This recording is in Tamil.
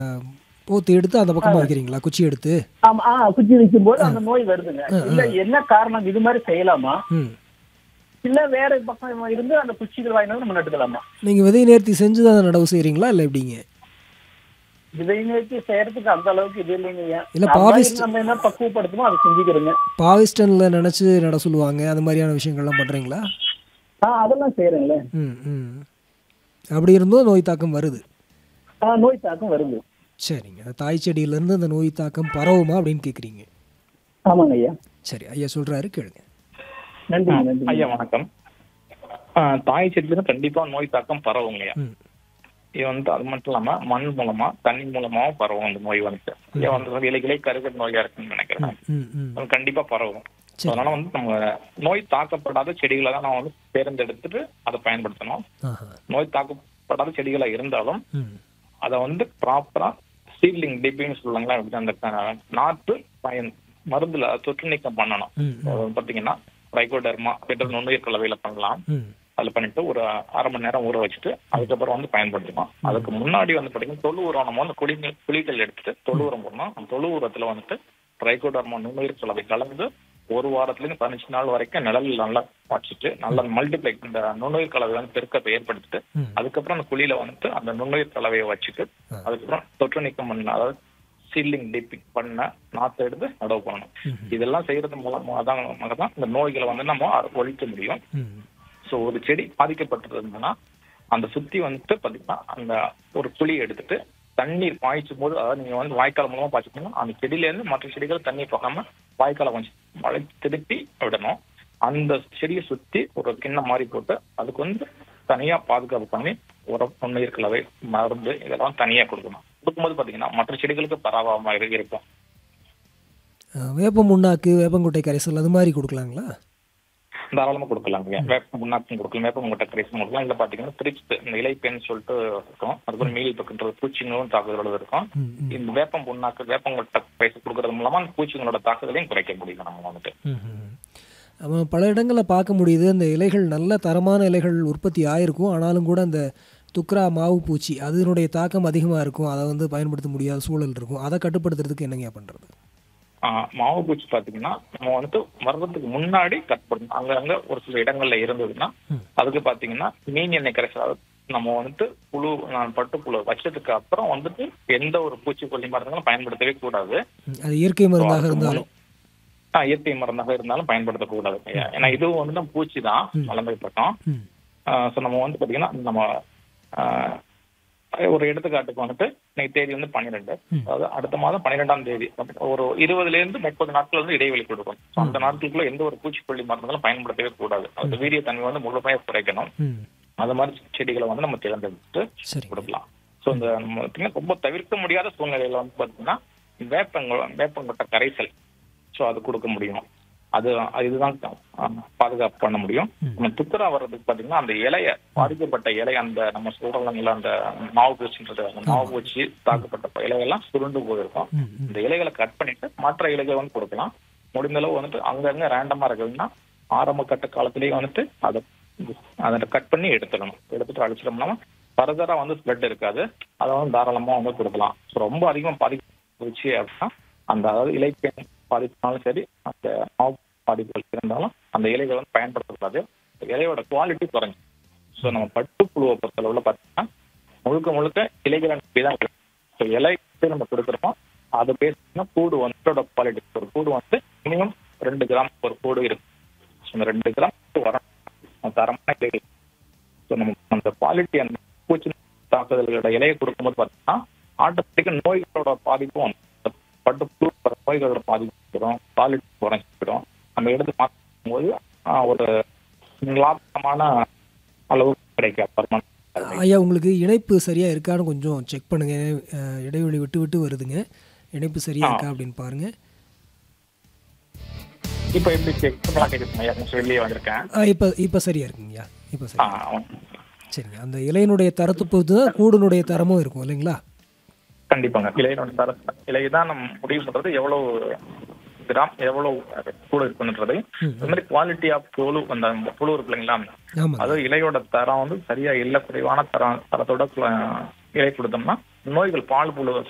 போத்து எடுத்து அந்த பக்கமா வைக்கிறீங்களா குச்சி எடுத்து ஆமா ஆ குச்சி வைக்கும் போது அந்த நோய் வருதுங்க இல்ல என்ன காரணம் இது மாதிரி செய்யலாமா ம் இல்ல வேற பக்கம் இருந்து அந்த குச்சிகள் வாங்கிட்டு வந்து நம்ம நட்டுக்கலாமா நீங்கள் விதை நேர்த்தி செஞ்சு தான் நடவு செய்கிறீங்களா இல்லை எப்படிங்க விதை நிறுத்தி செய்யறதுக்கு அந்த அளவுக்கு இது இல்லைங்க ஐயா. இல்ல, நம்ம பாவிஸ்ட்- நம்ம என்ன பக்குவப்படுத்தணுமோ அதை செஞ்சுக்கிறோங்க பாவிஸ்டனில் நினச்சி நட சொல்லுவாங்க அது மாதிரியான விஷயங்கள்லாம் பண்ணுறீங்களா ஆ அதெல்லாம் செய்யறேங்களே ம் ம் அப்படி இருந்தும் நோய் தாக்கம் வருது ஆ நோய் தாக்கம் வருது சரிங்க அந்த தாய் செடியிலேருந்து அந்த நோய் தாக்கம் பரவுமா அப்படின்னு கேட்குறீங்க ஆமாங்க ஐயா சரி ஐயா சொல்கிறாரு கேளுங்க நன்றி நன்றி ஐயா வணக்கம் ஆ, தாய் செடியில கண்டிப்பா நோய் தாக்கம் பரவுங்க ஐயா ம் இது வந்து அது மட்டும் இல்லாம மண் மூலமா தண்ணி மூலமாவும் பரவும் இந்த நோய் வந்துட்டு இது வந்து இலைகளே கருகல் நோயா இருக்குன்னு நினைக்கிறேன் ம் ம் அது கண்டிப்பா பரவும் சரி. அதனால வந்து நம்ம நோய் தாக்கப்படாத செடிகளை தான் நம்ம வந்து தேர்ந்தெடுத்துட்டு அதை பயன்படுத்தணும் ஆஹா நோய் தாக்கப்படாத செடிகளா இருந்தாலும் ம் அதை வந்து ப்ராப்பரா சீட்லிங் டிப்பின்னு சொல்லுவாங்களா அப்படி அந்த க- நாற்று பயன் மருந்துல தொற்று நீக்கம் பண்ணணும் ம் ம் அது பாத்தீங்கன்னா ட்ரைகோடர்மா என்ற நுண்ணுயிர் கலவையில பண்ணலாம் ம் அதுல பண்ணிட்டு ஒரு அரை மணி நேரம் ஊற வச்சுட்டு அதுக்கப்புறம் வந்து பயன்படுத்தலாம் அதுக்கு முன்னாடி வந்து பாத்தீங்கன்னா தொழு உரம் நம்ம வந்து குளிகள் குளிகள் எடுத்துட்டு தொழு உரம் போடணும் அந்த தொழு உரத்துல வந்துட்டு ட்ரைகோடர்மா நுண்ணுயிர் கலவை கலந்து ஒரு வாரத்துல இருந்து பதினஞ்சு நாள் வரைக்கும் நிழல் நல்லா வச்சுட்டு நல்லா மல்டிப்ளை இந்த நுண்ணுயிர் கலவை வந்து பெருக்கத்தை ஏற்படுத்திட்டு ம். அதுக்கப்புறம் அந்த குழியில வந்துட்டு அந்த நுண்ணுயிர் கலவையை வச்சுட்டு அதுக்கப்புறம் தொற்று நீக்கம் பண்ண அதாவது சீலிங் டிப்பிங் பண்ண நாத்தை எடுத்து நடவு பண்ணணும் இதெல்லாம் செய்யறது மூலமாக தான் தான் இந்த நோய்களை வந்து நம்ம ஒழிக்க முடியும் ம் ஸோ ஒரு செடி பாதிக்கப்பட்டிருந்ததுன்னா அந்த சுத்தி வந்துட்டு பாத்தீங்கன்னா அந்த ஒரு குழி எடுத்துட்டு தண்ணீர் பாய்ச்சும் போது அதாவது நீங்க வந்து வாய்க்கால் மூலமா பாய்ச்சிக்கணும் அந்த செடியில இருந்து மற்ற செடிகள் தண்ணீர் போகாம வாய்க்காலை கொஞ்சம் மழை திருப்பி விடணும் அந்த செடியை சுத்தி ஒரு கிண்ணம் மாதிரி போட்டு அதுக்கு வந்து தனியா பாதுகாப்பு பண்ணி உரம் நுண்ணுயிர் கலவை மருந்து இதெல்லாம் தனியா கொடுக்கணும் கொடுக்கும்போது பாத்தீங்கன்னா மற்ற செடிகளுக்கு பரவாம இரு- இருக்கும் அஹ், வேப்ப முன்னாக்கு வேப்பங்குட்டை கரைசல் அது மாதிரி கொடுக்கலாங்களா தாராளமா கொடுக்கலாங்க வேப்ப முன்னாக்கும் கொடுக்கலாம் வேப்ப முட்டை கரைசல் கொடுக்கலாம் இதுல பாத்தீங்கன்னா திரிச்சு இந்த இலைப்பேன்னு சொல்லிட்டு இருக்கும் அதுக்கப்புறம் மீலி பக்கன்ற பூச்சிங்களும் தாக்குதலோட இருக்கும் ம் ம் இந்த வேப்பம் புண்ணாக்கு வேப்பங்குட்டை கரைசல் கொடுக்கறது மூலமா அந்த பூச்சிங்களோட தாக்குதலையும் குறைக்க முடியும் நம்ம வந்துட்டு ம், ம். ஆமா பல இடங்களில் பார்க்க முடியுது அந்த இலைகள் நல்ல தரமான இலைகள் உற்பத்தி ஆயிருக்கும் ஆனாலும் கூட அந்த துக்ரா மாவு பூச்சி அதனுடைய தாக்கம் அதிகமாக இருக்கும் அதை வந்து பயன்படுத்த முடியாத சூழல் இருக்கும் அதை கட்டுப்படுத்துறதுக்கு என்னங்க பண்ணுறது ஆஹ் மாவு பூச்சி பாத்தீங்கன்னா நம்ம வந்துட்டு வர்றதுக்கு முன்னாடி கட் பண்ணணும் அங்க அங்க ஒரு சில இடங்கள்ல இருந்ததுன்னா அதுக்கு பாத்தீங்கன்னா மீன் எண்ணெய் கரைசல் அதாவது நம்ம வந்துட்டு புழு நான் பட்டு புழு வச்சதுக்கு அப்புறம் வந்துட்டு எந்த ஒரு பூச்சிக்கொல்லி மருந்துகளும் பயன்படுத்தவே கூடாது அது இயற்கை மருந்தாக இருந்தாலும் ஆஹ் இயற்கை மருந்தாக இருந்தாலும் பயன்படுத்தக்கூடாது ஏன்னா இதுவும் வந்து நம்ம பூச்சி தான் வளர்ந்து பக்கம் ம் ஸோ நம்ம வந்து பாத்தீங்கன்னா நம்ம ஆஹ் ஒரு எடுத்துக்காட்டுக்கு வந்துட்டு இன்னைக்கு தேதி வந்து பன்னிரெண்டு அதாவது அடுத்த மாதம் பன்னிரெண்டாம் தேதி ஒரு இருபதுல இருந்து முப்பது நாட்கள் வந்து இடைவெளி கொடுக்கணும் So, அந்த நாட்களுக்குள்ள எந்த ஒரு பூச்சிக்கொல்லி மருந்துகளும் பயன்படுத்தவே கூடாது அது வீரியத்தன்மை வந்து முழுமையாக குறைக்கணும் ம் அந்த மாதிரி செடிகளை வந்து நம்ம தேர்ந்தெடுத்து சரி கொடுக்கலாம் ஸோ இந்த நம்ம பார்த்தீங்கன்னா ரொம்ப தவிர்க்க முடியாத சூழ்நிலையில வந்து பார்த்தீங்கன்னா வேப்பங்க வேப்பங்கொட்டை கரைசல் ஸோ அது கொடுக்க முடியும் அது அது இதுதான் அஹ், பாதுகாப்பு பண்ண முடியும் நம்ம துப்புரா வர்றதுக்கு பார்த்தீங்கன்னா அந்த இலைய பாதிக்கப்பட்ட இலை அந்த நம்ம சொல்றோம்ல அந்த மாவு பூச்சின்றது அந்த மாவு பூச்சி தாக்கப்பட்ட இலையெல்லாம் சுருண்டு போயிருக்கும் ம் ம் இந்த இலைகளை கட் பண்ணிட்டு மற்ற இலைகளை வந்து கொடுக்கலாம் முடிந்த அளவு வந்துட்டு அங்கங்க ரேண்டமா இருக்குதுன்னா ஆரம்ப கட்ட காலத்திலேயே வந்துட்டு அதை அதை கட் பண்ணி எடுத்துடணும் எடுத்துட்டு அழிச்சிட்டோம்னா ஃபர்தரா வந்து ஸ்ப்ளட் இருக்காது அதை வந்து தாராளமா வந்து கொடுக்கலாம் So, ரொம்ப அதிகமா பாதிச்சு அப்படின்னா அந்த அதாவது இலைப்பேன் பாதிப்புனாலும் சரி அந்த மாவு பாதிப்புகள் இருந்தாலும் அந்த இலைகளை வந்து பயன்படுத்தக்கூடாது இந்த இலையோட குவாலிட்டி குறைஞ்சு ஸோ நம்ம பட்டு புழுவை பொறுத்தளவுல பார்த்தீங்கன்னா முழுக்க முழுக்க இலைகளை நம்பி தான் இருக்கு ஸோ இலை வந்து நம்ம கொடுக்குறோம் அதை பேசினா கூடு வந்து குவாலிட்டி ஒரு கூடு வந்து மினிமம் ரெண்டு கிராம் ஒரு கூடு இருக்கு ஸோ இந்த ரெண்டு கிராம் வரணும் தரமான இலைகள் ஸோ நம்ம அந்த குவாலிட்டி அந்த பூச்சி தாக்குதல்களோட இலையை கொடுக்கும்போது பார்த்தீங்கன்னா ஆட்டோமேட்டிக்காக நோய்களோட பாதிப்பும் வந்து இந்த பட்டு புழு வர நோய்களோட பாதிப்பு வரும் குவாலிட்டி குறைஞ்சிடும் நம்ம எடுத்து மாற்றும் போது ஆஹ், ஒரு லாபகரமான அளவு கிடைக்கும் பர்மனன்ட் ஐயா உங்களுக்கு இணைப்பு சரியாக இருக்கான்னு கொஞ்சம் செக் பண்ணுங்க அஹ், இடைவெளி விட்டு விட்டு வருதுங்க இணைப்பு சரியாக இருக்கா அப்படின்னு பாருங்க இப்போ எப்படி செக் பண்ணலாம் கேட்குது வெளியே வந்திருக்கேன் ஆ இப்போ இப்போ சரியா இருக்குங்கய்யா இப்போ சரி ஆ, சரிங்க அந்த இலையினுடைய தரத்தை பொறுத்து தான் கூடுனுடைய தரமும் இருக்கும் இல்லைங்களா கண்டிப்பாங்க இலையினோட தர இலை தான் நம்ம முடிவு பண்றது எவ்வளவு கிராம் எவ்வளவு கூட இருக்குன்றது இந்த மாதிரி குவாலிட்டி ஆஃப் புழு அந்த புழு இருக்கு இல்லைங்களா ஆமாங்க அது இலையோட தரம் வந்து சரியா இல்ல குறைவான தரம் தரத்தோட கு- இலை கொடுத்தோம்னா நோய்கள் பால் புழு